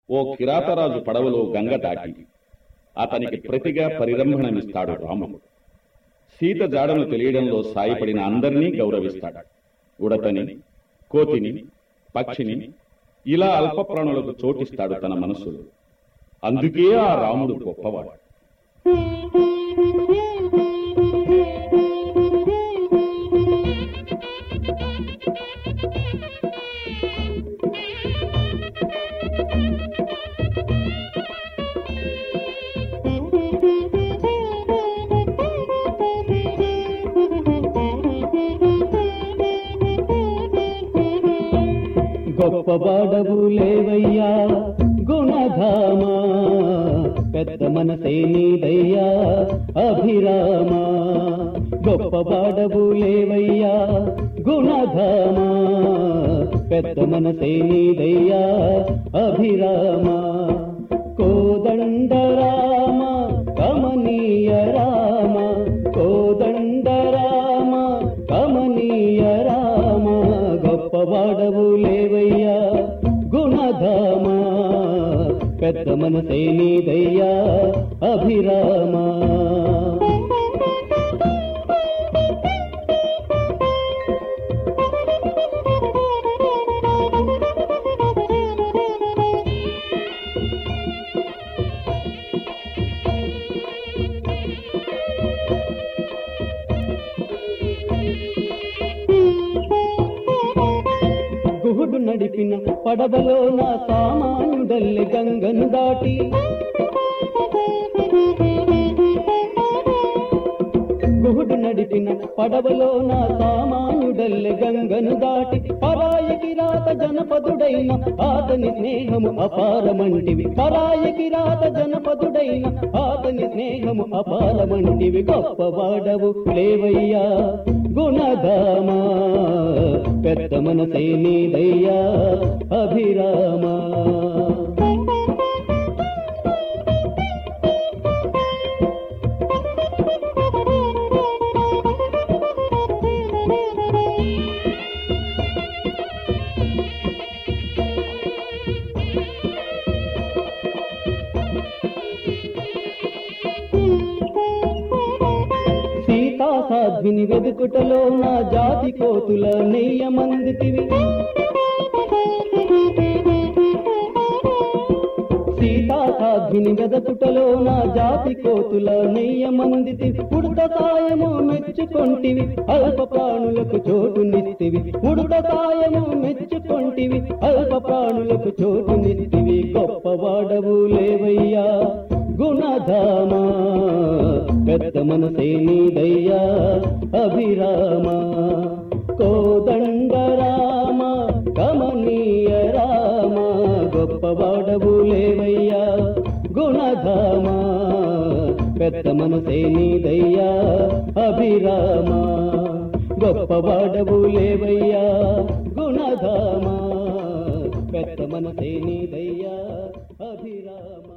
ఓ కిరాతరాజు పడవలో గంగ దాటి అతనికి ప్రతిగా పరిరంభణమిస్తాడు రాముడు సీత జాడను తెలియడంలో సాయపడిన అందరినీ గౌరవిస్తాడు ఉడతని కోతిని పక్షిని ఇలా అల్పప్రాణులకు చోటిస్తాడు తన మనస్సులో అందుకే ఆ రాముడు గొప్పవాడు గొప్పవాడవు లేవయ్యా గుణధామా పెద్ద మనసే నీదయ్యా అభిరామా గొప్పవాడవు లేవయ్యా గుణధామా పెద్ద మనసే నీదయ్యా అభిరామా కోదండరామ కమనీయ రామ కోదండరామ కమనీయ రామ గొప్పవాడవు లేవయ్యా గుణధామా పెద్ద మనసే నీదయ్యా అభిరామా గుహుడు నడిపిన పడవలో నా సామానుడల్లి గంగను దాటి గుహుడు నడిపిన పడవలో నా సామానుడల్లి గంగను దాటి పరాయకి రాత జనపదుడైన ఆతని స్నేహము అపారమంటివి పరాయకి రాత జనపదుడైన ఆతని స్నేహము అపారమంటివి గొప్పవాడవు లేవయ్యా గుణధామా పెద్ద మనసే నీదయ్యా అభిరామా సీతా సాధ్విని వెదుకుటలో నా జాతి కోతుల నెయ్యమందితివి సీతా సాధ్విని వెదకుటలో నా జాతి కోతుల నెయ్యమందితి ఉడత సాయము మెచ్చుకొంటివి అల్ప ప్రాణులకు చోటునిస్తివి ఉడత సాయము మెచ్చుకొంటివి అల్ప ప్రాణులకు చోటునిస్తివి గొప్పవాడవు లేవయ్యా గుణధామా పెద్ద మనసే నీదయ్యా అభిరామా కోదండరామ కమనీయ రామ గొప్పవాడవు లేవయ్యా గుణధామా పెద్ద మనసే నీదయ్యా అభిరామా గొప్పవాడవు లేవయ్యా గుణధామా పెద్ద మనసే నీదయ్యా అభిరామా